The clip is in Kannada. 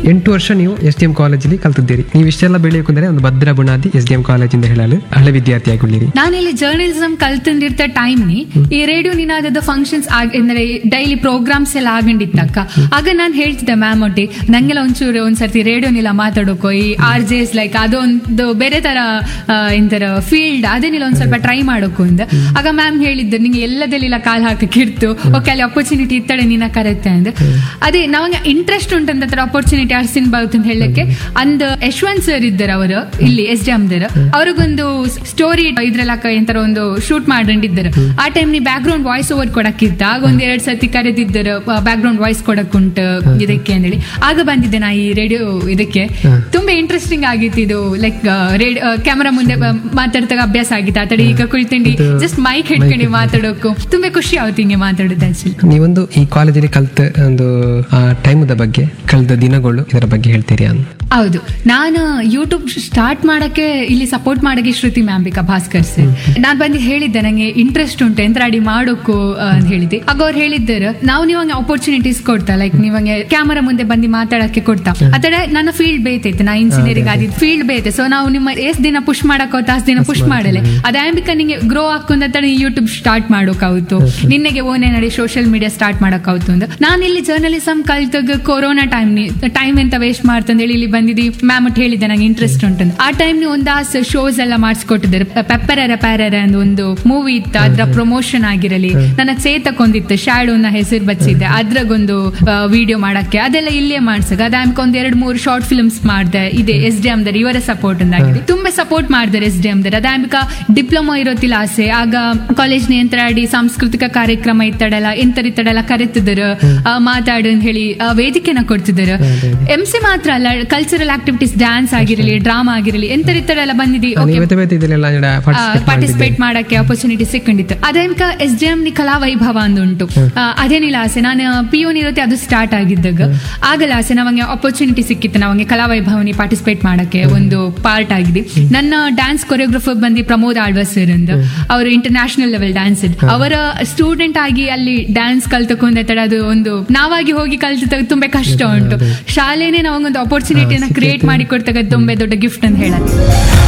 ಎಂಟು ವರ್ಷ ನೀವು ಎಸ್ ಡಿ ಎಂ ಕಾಲೇಜಲ್ಲಿ ಕಲ್ತಿದ್ದೀರಿ ನೀವು ಇಷ್ಟೆಲ್ಲ ಬೆಳೆಯಬೇಕಂದ್ರೆ ಒಂದು ಭದ್ರ ಬುನಾದಿ ಎಸ್ ಡಿ ಎಂ ಕಾಲೇಜಿಂದ ಹೇಳಲು ಹಳೆ ವಿದ್ಯಾರ್ಥಿಯಾಗಿದ್ದೀರಿ ನಾನಿಲ್ಲಿ ಜರ್ನಲಿಸಂ ಕಲ್ತಂದಿರ್ತ ಟೈಮ್ ನಿ ಈ ರೇಡಿಯೋ ನಿನಾದದ ಫಂಕ್ಷನ್ಸ್ ಅಂದ್ರೆ ಡೈಲಿ ಪ್ರೋಗ್ರಾಮ್ಸ್ ಎಲ್ಲ ಆಗಂಡಿತ್ತಕ್ಕ ಆಗ ನಾನು ಹೇಳ್ತಿದ್ದೆ ಮ್ಯಾಮ್ ಒಟ್ಟಿ ನಂಗೆಲ್ಲ ಒಂಚೂರು ಒಂದ್ಸರ್ತಿ ರೇಡಿಯೋನಿಲ್ಲ ಮಾತಾಡೋಕೋ ಈ ಆರ್ ಜೆ ಎಸ್ ಲೈಕ್ ಅದೊಂದು ಬೇರೆ ತರ ಆ, ಎಂತರ ಫೀಲ್ಡ್ ಅದೇನಿಲ್ಲ ಒಂದ್ ಸ್ವಲ್ಪ ಟ್ರೈ ಮಾಡೋಕು ಅಂದ ಆಗ ಮ್ಯಾಮ್ ಹೇಳಿದ್ದು ನಿಂಗೆ ಎಲ್ಲದೆಲ್ಲ ಕಾಲ್ ಹಾಕಕ್ಕಿರ್ತು ಓಕೆ ಅಲ್ಲಿ ಅಪರ್ಚುನಿಟಿ ಇತ್ತಡೆ ನಿನ್ನ ಕರೆತ್ತೆ ಅಂದ ಅದೇ ನಮಗೆ ಇಂಟ್ರೆಸ್ಟ್ ಉಂಟಂತ ತರ ಅಪರ್ಚುನಿಟಿ ಅರ್ಸಿನ್ ಬಾವುತ್ ಅಂತ ಹೇಳಕ್ಕೆ ಅಂದ್ ಯಶವಂತ್ ಸರ್ ಇದ್ದಾರೆ ಅವರು ಇಲ್ಲಿ ಎಸ್ ಡಿ ಎಮ್ದರ್ ಅವ್ರಿಗೊಂದು ಸ್ಟೋರಿ ಇದ್ರಲ್ಲಕ್ಕ ಎಂತರ ಒಂದು ಶೂಟ್ ಮಾಡಿದ್ದಾರೆ ಆ ಟೈಮ್ ನೀ ಬ್ಯಾಕ್ ಗ್ರೌಂಡ್ ವಾಯ್ಸ್ ಓವರ್ ಕೊಡಕ್ಕಿತ್ತ ಆಗ ಒಂದ್ ಎರಡ್ ಸರ್ತಿ ಕರೆದಿದ್ದರು ಬ್ಯಾಕ್ ಗ್ರೌಂಡ್ ವಾಯ್ಸ್ ಕೊಡಕ್ ಉಂಟು ಇದಕ್ಕೆ ಅಂದೇಳಿ ಆಗ ಬಂದಿದ್ದೆ ನಾ ಈ ರೇಡಿಯೋ ಇದಕ್ಕೆ ತುಂಬಾ ಇಂಟ್ರೆಸ್ಟಿಂಗ್ ಆಗಿತ್ತು ಇದು ಲೈಕ್ ರೇಡಿಯೋ ಕ್ಯಾಮರಾ ಮುಂದೆ ಬ- ಮಾತಾಡ್ದಾಗ ಅಭ್ಯಾಸ ಆಗಿತ್ತು ಆತಡಿ ಈಗ ಕುಳಿತಂಡಿ ಜಸ್ಟ್ ಮೈಕ್ ಹಿಡ್ಕೊಂಡು ಮಾತಾಡೋಕು ತುಂಬಾ ಖುಷಿ ಆಗುತ್ತೆ ಹಿಂಗೆ ಮಾತಾಡೋದು ಆಕ್ಚುಲಿ ನೀವೊಂದು ಈ ಕಾಲೇಜಲ್ಲಿ ಕಲ್ತ ಒಂದು ಆ ಟೈಮದ ಬಗ್ಗೆ ಕಳೆದ ದಿನಗಳು ಇದರ ಬಗ್ಗೆ ಹೇಳ್ತೀರಿ ಅಂತ ಹೌದು ನಾನು ಯೂಟ್ಯೂಬ್ ಸ್ಟಾರ್ಟ್ ಮಾಡಕ್ಕೆ ಇಲ್ಲಿ ಸಪೋರ್ಟ್ ಮಾಡಕ್ಕೆ ಶ್ರುತಿ ಮ್ಯಾಂಬಿಕಾ ಭಾಸ್ಕರ್ ಸರ್ ನಾನ್ ಬಂದು ಹೇಳಿದ್ದೆ ನಂಗೆ ಇಂಟ್ರೆಸ್ಟ್ ಉಂಟು ಎಂತ್ರಾಡಿ ಮಾಡೋಕು ಆ, ಅಂತ ಹೇಳಿದ್ದೆ ಆಗ ಅವ್ರು ಹೇಳಿದ್ದಾರೆ ನಾವು ನೀವಂಗೆ ಅಪರ್ಚುನಿಟೀಸ್ ಕೊಡ್ತಾ ಲೈಕ್ ನೀವಂಗೆ ಕ್ಯಾಮರಾ ಮುಂದೆ ಬಂದು ಮಾತಾಡಕ್ಕೆ ಕೊಡ್ತಾ ಆತಡೆ ನನ್ನ ಫೀಲ್ಡ್ ಬೇತೈತೆ ನಾ ಇಂಜಿನಿಯರಿಂಗ್ ಆದಿದ್ದು ಫೀಲ್ಡ್ ಬೇತೆ ಸೊ ನಾವು ನಿಮ್ಮ ಎಷ್ಟ್ ದಿನ ಪುಷ್ ಮಾಡಕ್ ತಾಸ್ ದಿನ ಪುಷ್ ಮಾಡಲೆ ಅದಾಂಬಿಕ ನಿಂಗೆ ಗ್ರೋ ಹಾಕೊಂಡ ಯೂಟ್ಯೂಬ್ ಸ್ಟಾರ್ಟ್ ಮಾಡೋಕಾಯ್ತು ನಿನ್ನೆಗೆ ಓನೇ ನಡಿ ಸೋಷಿಯಲ್ ಮೀಡಿಯಾ ಸ್ಟಾರ್ಟ್ ಮಾಡೋಕಾಯ್ತು ಅಂತ ನಾನು ಇಲ್ಲಿ ಜರ್ನಲಿಸಂ ಕಲ್ತಾಗ ಕೊರೋನಾ ಟೈಮ್ ಟೈಮ್ ಎಂತ ವೇಸ್ಟ್ ಮಾಡ್ತಂದೇಳಿ ಇಲ್ಲಿ ಬಂದಿದ್ದಿ ಮ್ಯಾಮ್ ಒಟ್ಟು ಹೇಳಿದ್ದೆ ನಂಗೆ ಇಂಟ್ರೆಸ್ಟ್ ಉಂಟಂತ ಆ ಟೈಮ್ ಒಂದಾಸ್ ಶೋಸ್ ಎಲ್ಲ ಮಾಡಿಸ್ಕೊಟ್ಟಿದ್ದಾರೆ ಪೆಪ್ಪರರ ಪ್ಯಾರರ ಅಂತ ಒಂದು ಮೂವಿ ಇತ್ತು ಅದ್ರ ಪ್ರಮೋಷನ್ ಆಗಿರಲಿ ನನ್ನ ಚೇತಕ್ಕೊಂದಿತ್ತು ಶ್ಯಾಡೋ ನ ಹೆಸರು ಬಚ್ಚಿದ್ದೆ ಅದ್ರಾಗೊಂದು ವಿಡಿಯೋ ಮಾಡಕ್ಕೆ ಅದೆಲ್ಲ ಇಲ್ಲೇ ಮಾಡ್ಸಕ್ ಅದಾಮ್ಕ ಒಂದ್ ಎರಡ್ ಮೂರು ಶಾರ್ಟ್ ಫಿಲ್ಮ್ಸ್ ಮಾಡ್ದೆ ಇದೆ ಎಸ್ ಡಿ ಎಮ್ದರ್ ಇವರ ಸಪೋರ್ಟ್ ಆಗಿದೆ ತುಂಬಾ ಸಪೋರ್ಟ್ ಮಾಡ್ತಾರೆ ಎಸ್ ಡಿ ಎಮ್ದರ್ ಅದಾಮ್ಕ ಡಿಪ್ಲೊಮಾ ಇರೋತಿಲ್ಲ ಆಸೆ ಆಗ ಕಾಲೇಜ್ ನಿಯಂತ್ರಾಡಿ ಸಾಂಸ್ಕೃತಿಕ ಕಾರ್ಯಕ್ರಮ ಇತ್ತಡಲ್ಲ ಎಂತರಿತ್ತಡಲ್ಲ ಕರೆತಿದ್ರು ಆ, ಮಾತಾಡು ಅಂತ ಹೇಳಿ ಆ, ವೇದಿಕೆನ ಕೊಡ್ತಿದ್ರು ಎಂ ಸಿ ಮಾತ್ರ ಅಲ್ಲ ಕಲ್ಚರಲ್ ಆಕ್ಟಿವಿಟೀಸ್ ಡ್ಯಾನ್ಸ್ ಆಗಿರಲಿ ಡ್ರಾಮಾ ಆಗಿರಲಿ ಎಂತರಿತ್ತಡಲ್ಲ ಬಂದಿದ್ದಿ ಓಕೆ ನೀವು ಬೇತೆ ಇದೆಲ್ಲ ಪಾರ್ಟಿಸಿಪೇಟ್ ಪಾರ್ಟಿಸಿಪೇಟ್ ಮಾಡಕ್ಕೆ ಅಪರ್ಚುನಿಟಿ ಸಿಕ್ಕೊಂಡಿತ್ತು ಅದೇನ್ಕ ಎಸ್ ಡಿ ಎಂ ನಿ ಕಲಾ ವೈಭವ ಅಂದುಂಟು ಆ, ಅದೇನಿಲ್ಲ ಆಸೆ ನಾನು ಪಿ ಯು ಇರುತ್ತೆ ಅದು ಸ್ಟಾರ್ಟ್ ಆಗಿದ್ದಾಗ ಆಗಲ್ಲ ಆಸೆ ನಮಗೆ ಅಪರ್ಚುನಿಟಿ ಸಿಕ್ಕಿತ್ತು ನಮಗೆ ಕಲಾ ವೈಭವನಿ ಪಾರ್ಟಿಸಿಪೇಟ್ ಮಾಡಕ್ಕೆ ಒಂದು ಪಾರ್ಟ್ ಆಗಿದೆ ನನ್ನ ಡ್ಯಾನ್ಸ್ ಕೊರಿಯೋಗ್ರಫರ್ ಬಂದು ಪ್ರಮೋದ್ ಆಳ್ವಾಸ್ ಸರ್ ಅಂತ ಅವರು ಇಂಟರ್ನ್ಯಾಷನಲ್ ಲೆವೆಲ್ ಡ್ಯಾನ್ಸ್ ಅವರ ಸ್ಟೂಡೆಂಟ್ ಆಗಿ ಅಲ್ಲಿ ಡ್ಯಾನ್ಸ್ ಕಲ್ತಕೊಂಡ ಅದು ಒಂದು ನಾವಾಗಿ ಹೋಗಿ ಕಲ್ತ ತುಂಬಾ ಕಷ್ಟ ಉಂಟು ಶಾಲೆನೇ ನಮಗೊಂದು ಅಪರ್ಚುನಿಟಿನ ಕ್ರಿಯೇಟ್ ಮಾಡಿ ಕೊಡ್ತಾಗ ತುಂಬಾ ದೊಡ್ಡ ಗಿಫ್ಟ್ ಅಂತ ಹೇಳತ್ತೆ